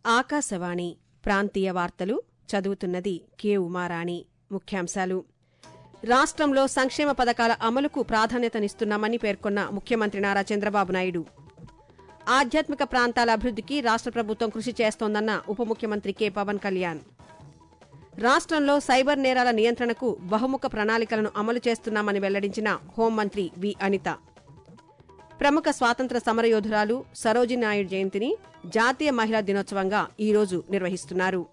ఆకాశవాణి ప్రాంతీయ వార్తలు చదువుతున్నది కె ఉమారాణి ముఖ్యాంశాలు రాష్ట్రంలో సంక్షేమ పథకాల అమలుకు ప్రాధాన్యతనిస్తున్నామని పేర్కొన్న ముఖ్యమంత్రి నారా చంద్రబాబు నాయుడు ఆధ్యాత్మిక ప్రాంతాల అభివృద్ధికి రాష్ట్ర ప్రభుత్వం కృషి చేస్తోందన్న ఉప ముఖ్యమంత్రి కె పవన్ కళ్యాణ్ రాష్ట్రంలో సైబర్ నేరాల నియంత్రణకు బహుముఖ ప్రణాళికలను అమలు చేస్తున్నామని వెల్లడించిన హోంమంత్రి వి అనిత ప్రముఖ స్వాతంత్ర సమరయోధురాలు సరోజి నాయుడు జయంతిని జాతీయ మహిళా దినోత్సవంగా ఈరోజు నిర్వహిస్తున్నారు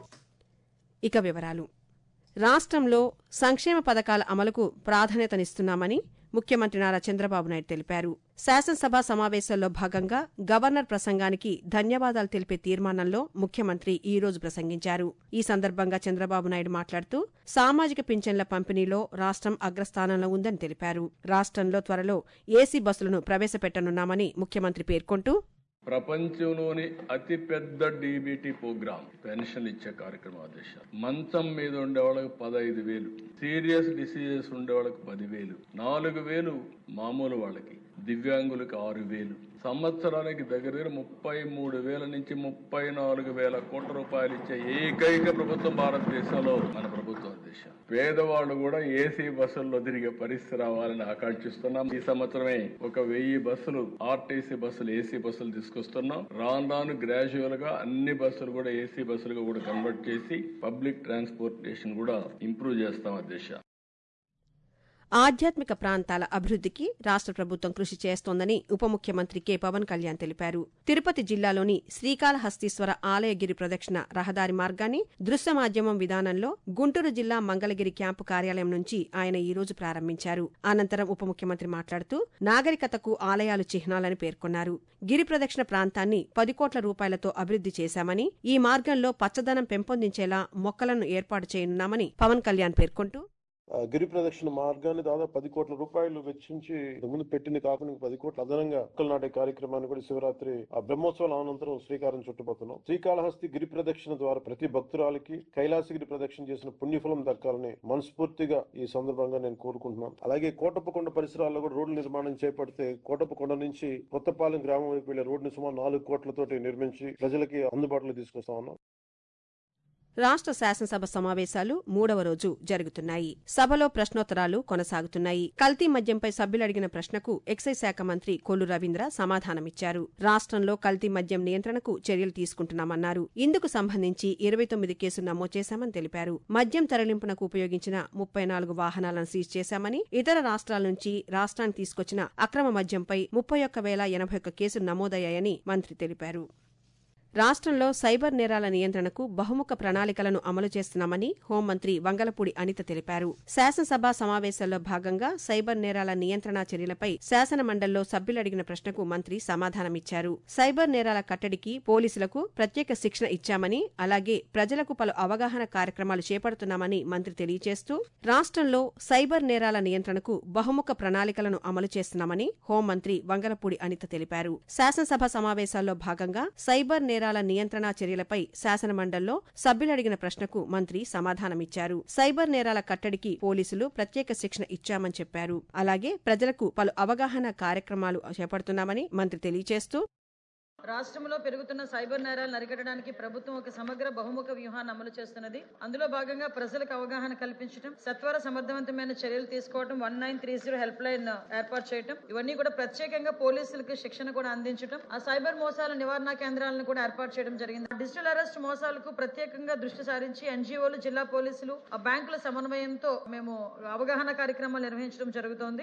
ఇక వివరాలు రాష్ట్రంలో సంక్షేమ పథకాల అమలుకు ప్రాధాన్యతనిస్తున్నామని ముఖ్యమంత్రి నారా చంద్రబాబు నాయుడు తెలిపారు శాసనసభ సమావేశంలో భాగంగా గవర్నర్ ప్రసంగానికి ధన్యవాదాలు తెలిపే తీర్మానంలో ముఖ్యమంత్రి ఈ రోజు ప్రసంగించారు ఈ సందర్భంగా చంద్రబాబు నాయుడు మాట్లాడుతూ సామాజిక పింఛన్ల పంపిణీలో రాష్ట్రం అగ్రస్థానంలో ఉందని తెలిపారు రాష్ట్రంలో త్వరలో ఏసీ బస్సులను ప్రవేశపెట్టనున్నామని ముఖ్యమంత్రి పేర్కొంటూ ప్రపంచంలోని అతిపెద్ద డీబీటీ ప్రోగ్రామ్ పెన్షన్ ఇచ్చే కార్యక్రమం ఆదేశం మంచం మీద ఉండే వాళ్ళకి పదహైదు వేలు సీరియస్ డిసీజెస్ ఉండే వాళ్ళకి పదివేలు నాలుగు వేలు మామూలు వాళ్ళకి దివ్యాంగులకు ఆరు వేలు సంవత్సరానికి దగ్గర దగ్గర ముప్పై మూడు వేల నుంచి ముప్పై నాలుగు వేల కోట్ల రూపాయలు ఇచ్చే ఏకైక ప్రభుత్వం భారతదేశంలో మన ప్రభుత్వం దేశం పేదవాళ్ళు కూడా ఏసీ బస్సుల్లో తిరిగే పరిస్థితి రావాలని ఆకాంక్షిస్తున్నాం ఈ సంవత్సరమే ఒక వెయ్యి బస్సులు ఆర్టీసీ బస్సులు ఏసీ బస్సులు తీసుకొస్తున్నాం రాను రాను గ్రాడ్యువల్ గా అన్ని బస్సులు కూడా ఏసీ బస్సులుగా కూడా కన్వర్ట్ చేసి పబ్లిక్ ట్రాన్స్పోర్టేషన్ కూడా ఇంప్రూవ్ చేస్తాం అధ్యక్ష ఆధ్యాత్మిక ప్రాంతాల అభివృద్ధికి రాష్ట్ర ప్రభుత్వం కృషి చేస్తోందని ఉప ముఖ్యమంత్రి కె పవన్ కళ్యాణ్ తెలిపారు తిరుపతి జిల్లాలోని శ్రీకాళహస్తీశ్వర ఆలయగిరి ప్రదక్షిణ రహదారి మార్గాన్ని దృశ్య మాధ్యమం విధానంలో గుంటూరు జిల్లా మంగళగిరి క్యాంపు కార్యాలయం నుంచి ఆయన ఈ రోజు ప్రారంభించారు అనంతరం ఉప ముఖ్యమంత్రి మాట్లాడుతూ నాగరికతకు ఆలయాలు చిహ్నాలని పేర్కొన్నారు గిరి ప్రదక్షిణ ప్రాంతాన్ని పది కోట్ల రూపాయలతో అభివృద్ది చేశామని ఈ మార్గంలో పచ్చదనం పెంపొందించేలా మొక్కలను ఏర్పాటు చేయనున్నామని పవన్ కళ్యాణ్ పేర్కొంటూ ఆ గిరి ప్రదక్షిణ మార్గాన్ని దాదాపు పది కోట్ల రూపాయలు వెచ్చించి ముందు పెట్టింది కాకుండా ఇంకో పది కోట్ల అదనంగా మొక్కలు నాటే కార్యక్రమాన్ని కూడా శివరాత్రి ఆ బ్రహ్మోత్సవాల అనంతరం శ్రీకారం చుట్టుపోతున్నాం శ్రీకాళహస్తి గిరి ప్రదక్షిణ ద్వారా ప్రతి భక్తురాలికి కైలాసగిరి ప్రదక్షిణ చేసిన పుణ్యఫలం దక్కాలని మనస్ఫూర్తిగా ఈ సందర్భంగా నేను కోరుకుంటున్నాను అలాగే కోటప్పకొండ పరిసరాల్లో కూడా రోడ్ల నిర్మాణం చేపడితే కోటప్పకొండ నుంచి కొత్తపాలెం గ్రామం వైపు వెళ్లే రోడ్డుని సుమారు నాలుగు కోట్లతోటి నిర్మించి ప్రజలకి అందుబాటులో తీసుకొస్తా ఉన్నాం రాష్ట్ర శాసనసభ సమావేశాలు మూడవ రోజు జరుగుతున్నాయి సభలో ప్రశ్నోత్తరాలు కొనసాగుతున్నాయి కల్తీ మద్యంపై సభ్యులు అడిగిన ప్రశ్నకు ఎక్సైజ్ శాఖ మంత్రి కొల్లు రవీంద్ర సమాధానమిచ్చారు రాష్ట్రంలో కల్తీ మద్యం నియంత్రణకు చర్యలు తీసుకుంటున్నామన్నారు ఇందుకు సంబంధించి ఇరవై తొమ్మిది కేసులు నమోదు చేశామని తెలిపారు మద్యం తరలింపునకు ఉపయోగించిన ముప్పై నాలుగు వాహనాలను సీజ్ చేశామని ఇతర రాష్ట్రాల నుంచి రాష్ట్రానికి తీసుకొచ్చిన అక్రమ మద్యంపై ముప్పై ఒక్క వేల ఎనభై ఒక్క కేసులు నమోదయ్యాయని మంత్రి తెలిపారు రాష్ట్రంలో సైబర్ నేరాల నియంత్రణకు బహుముఖ ప్రణాళికలను అమలు చేస్తున్నామని హోంమంత్రి వంగలపూడి అనిత తెలిపారు శాసనసభ సమావేశాల్లో భాగంగా సైబర్ నేరాల నియంత్రణ చర్యలపై శాసన మండలిలో సభ్యులు అడిగిన ప్రశ్నకు మంత్రి సమాధానమిచ్చారు సైబర్ నేరాల కట్టడికి పోలీసులకు ప్రత్యేక శిక్షణ ఇచ్చామని అలాగే ప్రజలకు పలు అవగాహన కార్యక్రమాలు చేపడుతున్నామని మంత్రి తెలియజేస్తూ రాష్ట్రంలో సైబర్ నేరాల నియంత్రణకు బహుముఖ ప్రణాళికలను అమలు చేస్తున్నామని హోంమంత్రి వంగలపూడి అనిత తెలిపారు శాసనసభ సమావేశాల్లో భాగంగా సైబర్ నేరాల నియంత్రణ చర్యలపై శాసనమండలిలో సభ్యులు అడిగిన ప్రశ్నకు మంత్రి సమాధానమిచ్చారు సైబర్ నేరాల కట్టడికి పోలీసులు ప్రత్యేక శిక్షణ ఇచ్చామని చెప్పారు అలాగే ప్రజలకు పలు అవగాహన కార్యక్రమాలు చేపడుతున్నామని మంత్రి తెలియజేస్తూ రాష్ట్రంలో పెరుగుతున్న సైబర్ నేరాలను అరికట్టడానికి ప్రభుత్వం ఒక సమగ్ర బహుముఖ వ్యూహాన్ని అమలు చేస్తున్నది అందులో భాగంగా ప్రజలకు అవగాహన కల్పించడం సత్వర సమర్థవంతమైన చర్యలు తీసుకోవడం one nine three zero help line ఏర్పాటు చేయడం ఇవన్నీ కూడా ప్రత్యేకంగా పోలీసులకు శిక్షణ కూడా అందించడం ఆ సైబర్ మోసాల నివారణ కేంద్రాలను కూడా ఏర్పాటు చేయడం జరిగింది డిజిటల్ అరెస్ట్ మోసాలకు ప్రత్యేకంగా దృష్టి సారించి ఎన్జిఓలు జిల్లా పోలీసులు ఆ బ్యాంకుల సమన్వయంతో మేము అవగాహన కార్యక్రమాలు నిర్వహించడం జరుగుతోంది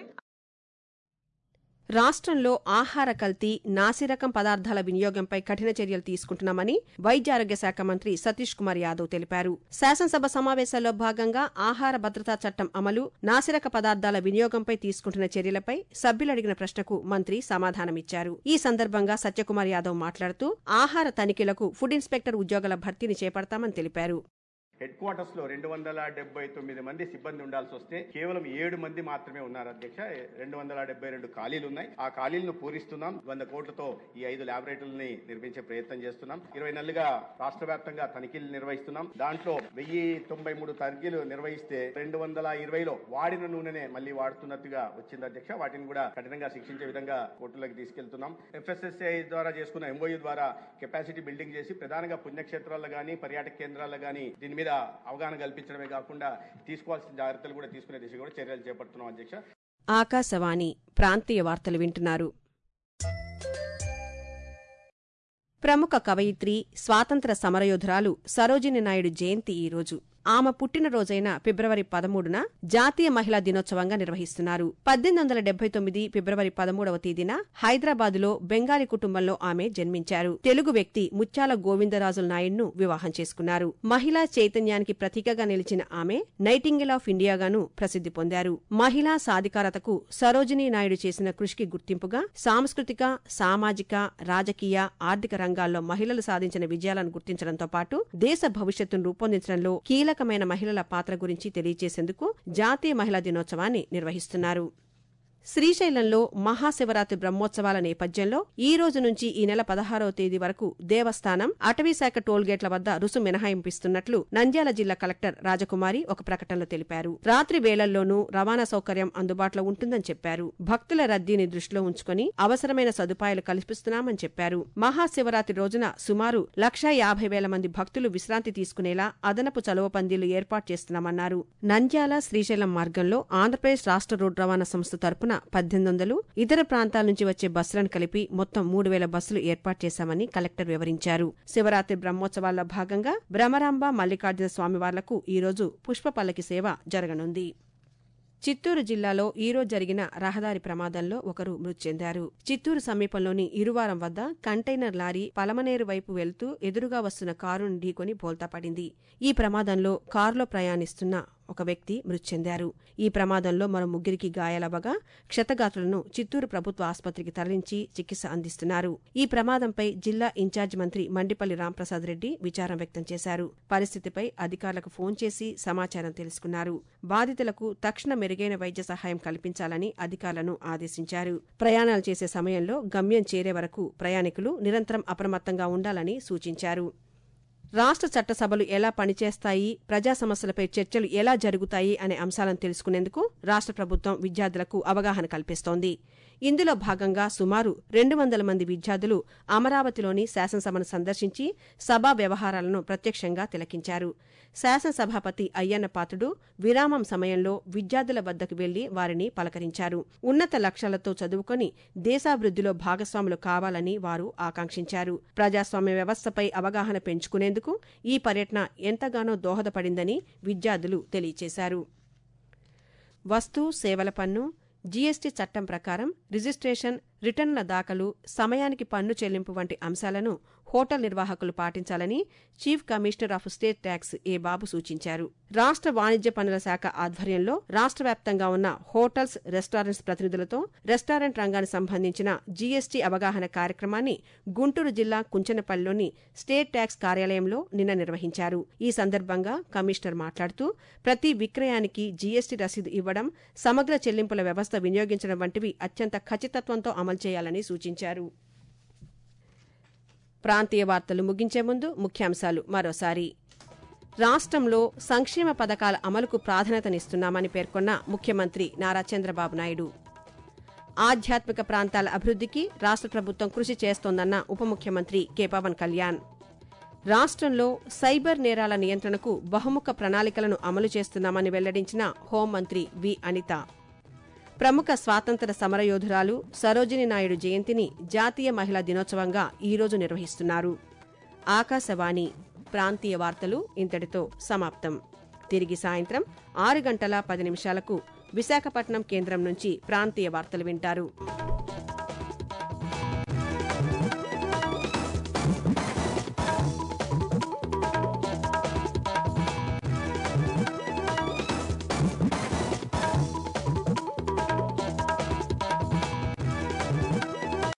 రాష్ట్రంలో ఆహార కల్తీ నాసిరకం పదార్థాల వినియోగంపై కఠిన చర్యలు తీసుకుంటున్నామని వైద్యారోగ్య శాఖ మంత్రి సతీష్ కుమార్ యాదవ్ తెలిపారు శాసనసభ సమావేశాల్లో భాగంగా ఆహార భద్రతా చట్టం అమలు నాసిరక పదార్థాల వినియోగంపై తీసుకుంటున్న చర్యలపై సభ్యులు అడిగిన ప్రశ్నకు మంత్రి సమాధానమిచ్చారు ఈ సందర్భంగా సత్యకుమార్ యాదవ్ మాట్లాడుతూ ఆహార తనిఖీలకు ఫుడ్ ఇన్స్పెక్టర్ ఉద్యోగాల భర్తీని చేపడతామని తెలిపారు హెడ్ క్వార్టర్స్ లో రెండు వందల డెబ్బై తొమ్మిది మంది సిబ్బంది ఉండాల్సి వస్తే కేవలం ఏడు మంది మాత్రమే ఉన్నారు అధ్యక్ష రెండు వందల డెబ్బై రెండు ఖాళీలు ఉన్నాయి ఆ ఖాళీలను పూరిస్తున్నాం వంద కోట్లతో ఈ ఐదు ల్యాబొరేటరీలని నిర్మించే ప్రయత్నం చేస్తున్నాం ఇరవై నెలలుగా రాష్ట్ర వ్యాప్తంగా తనిఖీలు నిర్వహిస్తున్నాం దాంట్లో వెయ్యి తొంభై మూడు తనిఖీలు నిర్వహిస్తే రెండు వందల ఇరవైలో వాడిన నూనెనే మళ్ళీ వాడుతున్నట్టుగా వచ్చింది అధ్యక్ష వాటిని కూడా కఠినంగా శిక్షించే విధంగా కోర్టులకు తీసుకెళ్తున్నాం ఎఫ్ఎస్ఎస్ఐ ద్వారా చేసుకున్న ఎంఓయూ ద్వారా కెపాసిటీ బిల్డింగ్ చేసి ప్రధానంగా పుణ్యక్షేత్రాల్లో కానీ పర్యాటక కేంద్రాల్లో కానీ దీని మీద అవగాహన కల్పించడమే కాకుండా తీసుకోవాల్సిన జాగ్రత్తలు కూడా తీసుకునే దిశగా కూడా చర్యలు చేపడుతున్నాం అధ్యక్ష ఆకాశవాణి ప్రాంతీయ వార్తలు వింటున్నారు ప్రముఖ కవయిత్రి స్వాతంత్ర సమరయోధురాలు సరోజిని నాయుడు జయంతి ఈరోజు ఆమె పుట్టినరోజైన ఫిబ్రవరి పదమూడున జాతీయ మహిళా దినోత్సవంగా నిర్వహిస్తున్నారు పద్దెనిమిది వందల డెబ్బై తొమ్మిది ఫిబ్రవరి పదమూడవ తేదీన హైదరాబాదులో బెంగాలీ కుటుంబంలో ఆమె జన్మించారు తెలుగు వ్యక్తి ముత్యాల గోవిందరాజుల నాయుడును వివాహం చేసుకున్నారు మహిళా చైతన్యానికి ప్రతీకగా నిలిచిన ఆమె నైటింగెల్ ఆఫ్ ఇండియాగాను ప్రసిద్ధి పొందారు మహిళా సాధికారతకు సరోజినీ నాయుడు చేసిన కృషికి గుర్తింపుగా సాంస్కృతిక సామాజిక రాజకీయ ఆర్థిక రంగాల్లో మహిళలు సాధించిన విజయాలను గుర్తించడంతో పాటు దేశ భవిష్యత్తును రూపొందించడంలో కీలకమైన మహిళల పాత్ర గురించి తెలియజేసేందుకు జాతీయ మహిళా దినోత్సవాన్ని నిర్వహిస్తున్నారు శ్రీశైలంలో మహాశివరాత్రి బ్రహ్మోత్సవాల నేపథ్యంలో ఈ రోజు నుంచి ఈ నెల పదహారవ తేదీ వరకు దేవస్థానం అటవీశాఖ టోల్గేట్ల వద్ద రుసు మినహాయింపిస్తున్నట్లు నంద్యాల జిల్లా కలెక్టర్ రాజకుమారి ఒక ప్రకటనలో తెలిపారు రాత్రి వేళల్లోనూ రవాణా సౌకర్యం అందుబాటులో ఉంటుందని చెప్పారు భక్తుల రద్దీని దృష్టిలో ఉంచుకుని అవసరమైన సదుపాయాలు కల్పిస్తున్నామని చెప్పారు మహాశివరాత్రి రోజున సుమారు లక్షా యాభై వేల మంది భక్తులు విశ్రాంతి తీసుకునేలా అదనపు చలువ పందిళ్లు ఏర్పాటు చేస్తున్నామన్నారు నంద్యాల శ్రీశైలం మార్గంలో ఆంధ్రప్రదేశ్ రాష్ట్ర రోడ్డు రవాణా సంస్థ తరపున పద్దెనిమిది వందలు ఇతర ప్రాంతాల నుంచి వచ్చే బస్సులను కలిపి మొత్తం మూడు వేల బస్సులు ఏర్పాటు చేశామని కలెక్టర్ వివరించారు శివరాత్రి బ్రహ్మోత్సవాల్లో భాగంగా భ్రమరాంబ మల్లికార్జున స్వామివార్లకు ఈరోజు పుష్ప పల్లకి సేవ జరగనుంది చిత్తూరు జిల్లాలో ఈరోజు జరిగిన రహదారి ప్రమాదంలో ఒకరు మృతి చెందారు చిత్తూరు సమీపంలోని ఇరువారం వద్ద కంటైనర్ లారీ పలమనేరు వైపు వెళ్తూ ఎదురుగా వస్తున్న కారును ఢీకొని బోల్తా పడింది ఈ ప్రమాదంలో కారులో ప్రయాణిస్తున్న ఒక వ్యక్తి మృతి చెందారు ఈ ప్రమాదంలో మరో ముగ్గురికి గాయాలవ్వగా క్షతగాత్రులను చిత్తూరు ప్రభుత్వ ఆసుపత్రికి తరలించి చికిత్స అందిస్తున్నారు ఈ ప్రమాదంపై జిల్లా ఇన్ఛార్జ్ మంత్రి మండిపల్లి రాంప్రసాద్ రెడ్డి విచారం వ్యక్తం చేశారు పరిస్థితిపై అధికారులకు ఫోన్ చేసి సమాచారం తెలుసుకున్నారు బాధితులకు తక్షణ మెరుగైన వైద్య సహాయం కల్పించాలని అధికారులను ఆదేశించారు ప్రయాణాలు చేసే సమయంలో గమ్యం చేరే వరకు ప్రయాణికులు నిరంతరం అప్రమత్తంగా ఉండాలని సూచించారు రాష్ట్ర చట్టసభలు ఎలా పనిచేస్తాయి ప్రజా సమస్యలపై చర్చలు ఎలా జరుగుతాయి అనే అంశాలను తెలుసుకునేందుకు రాష్ట్ర ప్రభుత్వం విద్యార్థులకు అవగాహన కల్పిస్తోంది ఇందులో భాగంగా సుమారు రెండు వందల మంది విద్యార్థులు అమరావతిలోని శాసనసభను సందర్శించి సభా వ్యవహారాలను ప్రత్యక్షంగా తిలకించారు శాసనసభాపతి అయ్యన్న పాత్రుడు విరామం సమయంలో విద్యార్థుల వద్దకు వెళ్లి వారిని పలకరించారు ఉన్నత లక్ష్యాలతో చదువుకొని దేశాభివృద్ధిలో భాగస్వాములు కావాలని వారు ఆకాంక్షించారు ప్రజాస్వామ్య వ్యవస్థపై అవగాహన పెంచుకునేందుకు ఈ పర్యటన ఎంతగానో దోహదపడిందని విద్యార్థులు తెలియజేశారు వస్తు సేవల పన్ను జీఎస్టీ చట్టం ప్రకారం రిజిస్ట్రేషన్ రిటర్న్ల దాఖలు సమయానికి పన్ను చెల్లింపు వంటి అంశాలను హోటల్ నిర్వాహకులు పాటించాలని chief commissioner of state tax A Babu సూచించారు రాష్ట్ర వాణిజ్య పన్నుల శాఖ ఆధ్వర్యంలో రాష్ట్ర వ్యాప్తంగా ఉన్న హోటల్స్ రెస్టారెంట్స్ ప్రతినిధులతో రెస్టారెంట్ రంగానికి సంబంధించిన జీఎస్టీ అవగాహన కార్యక్రమాన్ని గుంటూరు జిల్లా కుంచనపల్లిలోని స్టేట్ ట్యాక్స్ కార్యాలయంలో నిన్న నిర్వహించారు ఈ సందర్భంగా కమిషనర్ మాట్లాడుతూ ప్రతి విక్రయానికి జీఎస్టీ రసీదు ఇవ్వడం సమగ్ర చెల్లింపుల వ్యవస్థ వినియోగించడం వంటివి అత్యంత ఖచ్చితత్వంతో అమలు చేయాలని సూచించారు ప్రాంతీయ వార్తలు ముగించే ముందు ముఖ్యాంశాలు మరోసారి రాష్ట్రంలో సంక్షేమ పథకాల అమలుకు ప్రాధాన్యతనిస్తున్నామని పేర్కొన్న ముఖ్యమంత్రి నారా చంద్రబాబు నాయుడు ఆధ్యాత్మిక ప్రాంతాల అభివృద్ధికి రాష్ట్ర ప్రభుత్వం కృషి చేస్తోందన్న ఉప ముఖ్యమంత్రి కె పవన్ కళ్యాణ్ రాష్ట్రంలో సైబర్ నేరాల నియంత్రణకు బహుముఖ ప్రణాళికలను అమలు చేస్తున్నామని వెల్లడించిన హోంమంత్రి వి అనిత ప్రముఖ స్వాతంత్ర సమరయోధురాలు సరోజిని నాయుడు జయంతిని జాతీయ మహిళా దినోత్సవంగా ఈరోజు నిర్వహిస్తున్నారు ఆకాశవాణి ప్రాంతీయ వార్తలు ఇంతటితో సమాప్తం తిరిగి సాయంత్రం ఆరు గంటల పది నిమిషాలకు విశాఖపట్నం కేంద్రం నుంచి ప్రాంతీయ వార్తలు వింటారు